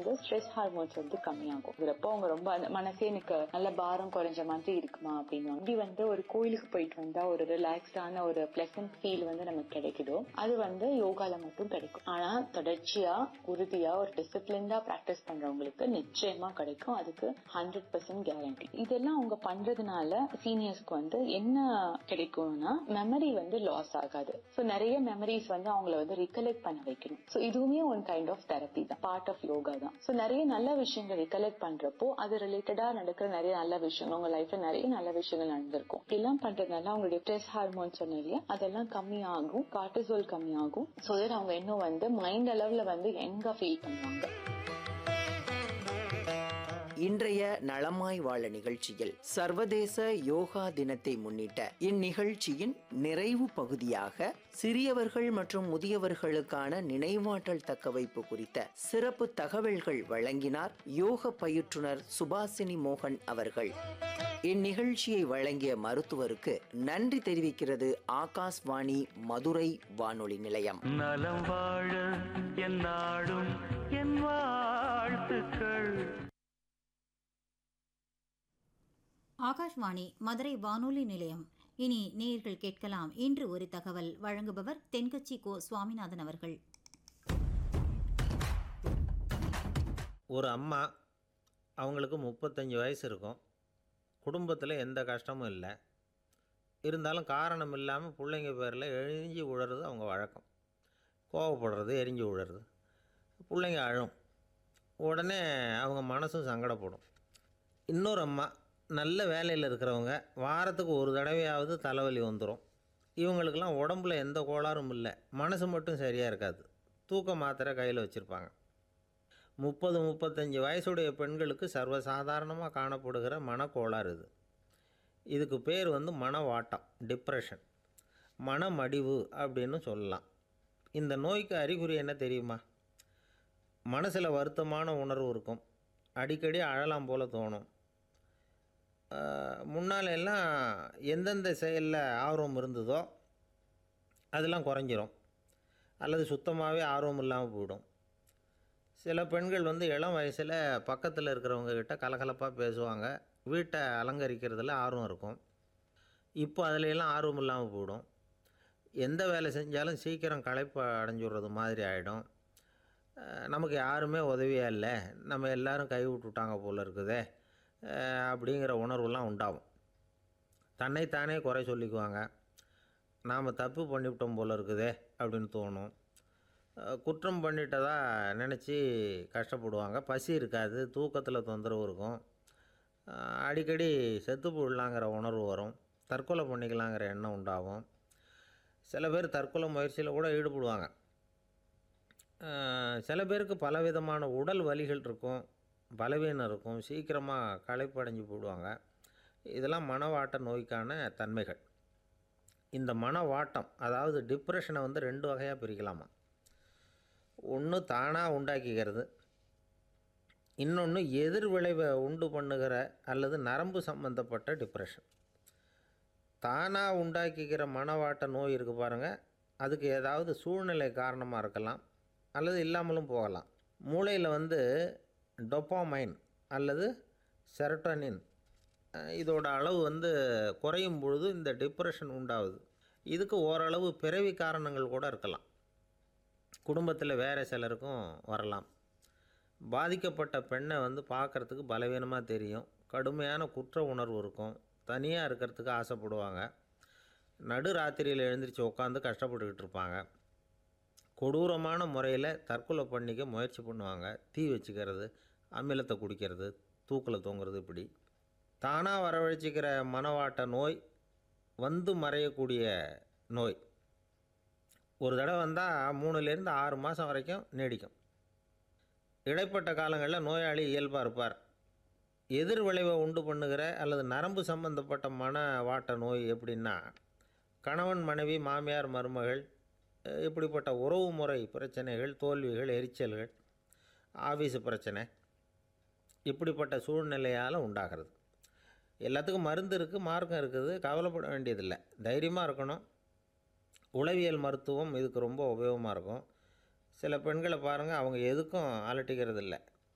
வந்து stress hormones வந்து கம்மியாகும் இதுறப்போ அவங்க ரொம்ப அந்த மனசே எனக்கு நல்ல பாரம் குறைஞ்ச மாதிரி இருக்குமா அப்படின்னு இப்படி வந்து ஒரு கோயிலுக்கு போயிட்டு வந்தா ஒரு ரிலாக்ஸ்டான ஒரு பிளசன்ட் ஃபீல் வந்து நமக்கு கிடைக்குதோ அது வந்து யோகால மட்டும் கிடைக்கும் ஆனா தொடர்ச்சியா உறுதியா ஒரு டிசிப்ளின்டா பிராக்டிஸ் பண்றவங்களுக்கு நிச்சயமா கிடைக்கும் அதுக்கு ஹண்ட்ரட் பர்சன்ட் கேரண்டி இதெல்லாம் அவங்க பண்றதுனால சீனியர்ஸ்க்கு வந்து என்ன கிடைக்கும்னா மெமரி வந்து லாஸ் ஆகாது சோ நிறைய மெமரிஸ் வந்து அவங்கள வந்து ரிகலெக்ட் பண்ண வைக்கணும் சோ இதுவுமே ஒன் கைண்ட் ஆஃப் தெரப்பி தான் பார்ட் ஆஃப் யோகா தான் சோ நிறைய நல்ல விஷயங்கள் ரிகலெக்ட் பண்றப்போ அது ரிலேட்டடா நடக்கிற நிறைய நல்ல விஷயங்கள் உங்க லைஃப்ல நிறைய நல்ல விஷயங்கள் நடந்திருக்கும் இதெல்லாம் பண்றதுனால அவங்களுடைய ஸ்ட்ரெஸ் ஹார்மோன் சொன்ன இல்லையா அதெல்லாம் கம்மியாகும் கார்டிசோல் கம்மியாகும் சோ தட் அவங்க இன்னும் வந்து மைண்ட் அளவுல வந்து எங்க ஃபீல் பண்ணுவாங்க இன்றைய நலமாய் வாழ நிகழ்ச்சியில் சர்வதேச யோகா தினத்தை முன்னிட்ட இந்நிகழ்ச்சியின் நிறைவு பகுதியாக சிறியவர்கள் மற்றும் முதியவர்களுக்கான நினைவாற்றல் தக்கவைப்பு குறித்த சிறப்பு தகவல்கள் வழங்கினார் யோக பயிற்றுனர் சுபாசினி மோகன் அவர்கள் இந்நிகழ்ச்சியை வழங்கிய மருத்துவருக்கு நன்றி தெரிவிக்கிறது ஆகாஷ்வாணி மதுரை வானொலி நிலையம் நலம் வாழ என் நாடும் என் வாழ்த்துக்கள் ஆகாஷ்வாணி மதுரை வானொலி நிலையம் இனி நேயர்கள் கேட்கலாம் இன்று ஒரு தகவல் வழங்குபவர் தென்கட்சி கோ சுவாமிநாதன் அவர்கள் ஒரு அம்மா அவங்களுக்கு முப்பத்தஞ்சு வயசு இருக்கும் குடும்பத்தில் எந்த கஷ்டமும் இல்லை இருந்தாலும் காரணம் இல்லாமல் பிள்ளைங்க பேரில் எரிஞ்சு விழுறது அவங்க வழக்கம் கோவப்படுறது எரிஞ்சு விழுறது பிள்ளைங்க அழும் உடனே அவங்க மனசும் சங்கடப்படும் இன்னொரு அம்மா நல்ல வேலையில் இருக்கிறவங்க வாரத்துக்கு ஒரு தடவையாவது தலைவலி வந்துடும் இவங்களுக்கெல்லாம் உடம்புல எந்த கோளாறும் இல்லை மனசு மட்டும் சரியாக இருக்காது தூக்க மாத்திரை கையில் வச்சுருப்பாங்க முப்பது முப்பத்தஞ்சு வயசுடைய பெண்களுக்கு சர்வசாதாரணமாக காணப்படுகிற மனக்கோளாறு இது இதுக்கு பேர் வந்து மனவாட்டம் டிப்ரெஷன் மனமடிவு அப்படின்னு சொல்லலாம் இந்த நோய்க்கு அறிகுறி என்ன தெரியுமா மனசில் வருத்தமான உணர்வு இருக்கும் அடிக்கடி அழலாம் போல் தோணும் ஆஹ், முன்னால எல்லாம் எந்தெந்த செயலில் ஆர்வம் இருந்ததோ அதெல்லாம் குறைஞ்சிரும் அல்லது சுத்தமாகவே ஆர்வம் இல்லாமல் போயிடும் சில பெண்கள் வந்து இளம் வயசில் பக்கத்தில் இருக்கிறவங்க கிட்ட கலகலப்பாக பேசுவாங்க வீட்டை அலங்கரிக்கிறதுல ஆர்வம் இருக்கும் இப்போ அதுல எல்லாம் ஆர்வம் இல்லாமல் போயிடும் எந்த வேலை செஞ்சாலும் சீக்கிரம் களைப்பு அடைஞ்சுடுறது மாதிரி ஆகிடும் நமக்கு யாருமே உதவியாக இல்லை நம்ம எல்லாரும் கை விட்டுட்டாங்க போல இருக்குதே அஹ், அப்படிங்கிற உணர்வுலாம் உண்டாகும் தன்னைத்தானே குறை சொல்லிக்குவாங்க நாம் தப்பு பண்ணிவிட்டோம் போல இருக்குதே அப்படின்னு தோணும் அஹ் குற்றம் பண்ணிட்டதா நினச்சி கஷ்டப்படுவாங்க பசி இருக்காது தூக்கத்தில் தொந்தரவு இருக்கும் அஹ் அடிக்கடி செத்து போடலாங்கிற உணர்வு வரும் தற்கொலை பண்ணிக்கலாங்கிற எண்ணம் உண்டாகும் சில பேர் தற்கொலை முயற்சியில் கூட ஈடுபடுவாங்க அஹ் சில பேருக்கு பலவிதமான உடல் வலிகள் இருக்கும் பலவீனம் இருக்கும் சீக்கிரமாக களைப்படைஞ்சு போடுவாங்க இதெல்லாம் மனவாட்ட நோய்க்கான தன்மைகள் இந்த மனவாட்டம் அதாவது டிப்ரெஷனை வந்து ரெண்டு வகையாக பிரிக்கலாமா ஒன்று தானாக உண்டாக்கிக்கிறது இன்னொன்று எதிர் விளைவை உண்டு பண்ணுகிற அல்லது நரம்பு சம்பந்தப்பட்ட டிப்ரெஷன் தானாக உண்டாக்கிக்கிற மனவாட்ட நோய் இருக்குது பாருங்கள் அதுக்கு ஏதாவது சூழ்நிலை காரணமாக இருக்கலாம் அல்லது இல்லாமலும் போகலாம் மூளையில் வந்து டொப்பாமைன் அல்லது செரட்டனின் அஹ் இதோட அளவு வந்து குறையும் பொழுது இந்த டிப்ரெஷன் உண்டாகுது இதுக்கு ஓரளவு பிறவி காரணங்கள் கூட இருக்கலாம் குடும்பத்தில் வேறு சிலருக்கும் வரலாம் பாதிக்கப்பட்ட பெண்ணை வந்து பார்க்குறதுக்கு பலவீனமாக தெரியும் கடுமையான குற்ற உணர்வு இருக்கும் தனியாக இருக்கிறதுக்கு ஆசைப்படுவாங்க நடு ராத்திரியில் எழுந்திரிச்சு உட்காந்து கஷ்டப்பட்டுக்கிட்டு இருப்பாங்க கொடூரமான முறையில் தற்கொலை பண்ணிக்க முயற்சி பண்ணுவாங்க தீ வச்சுக்கிறது அமிலத்தை குடிக்கிறது தூக்கில் தொங்குறது இப்படி தானாக வரவழைச்சிக்கிற மனவாட்ட நோய் வந்து மறையக்கூடிய நோய் ஒரு தடவை வந்தால் மூணுலேருந்து ஆறு மாதம் வரைக்கும் நீடிக்கும் இடைப்பட்ட காலங்களில் நோயாளி இயல்பாக இருப்பார் எதிர் விளைவை உண்டு பண்ணுகிற அல்லது நரம்பு சம்பந்தப்பட்ட மன வாட்ட நோய் எப்படின்னா கணவன் மனைவி மாமியார் மருமகள் அஹ் இப்படிப்பட்ட உறவு முறை பிரச்சனைகள் தோல்விகள் எரிச்சல்கள் ஆஃபீஸு பிரச்சனை இப்படிப்பட்ட சூழ்நிலையால் உண்டாகிறது எல்லாத்துக்கும் மருந்து இருக்குது மார்க்கம் இருக்குது கவலைப்பட வேண்டியதில்லை தைரியமாக இருக்கணும் உளவியல் மருத்துவம் இதுக்கு ரொம்ப உபயோகமாக இருக்கும் சில பெண்களை பாருங்கள் அவங்க எதுக்கும் அலட்டிக்கிறது இல்லை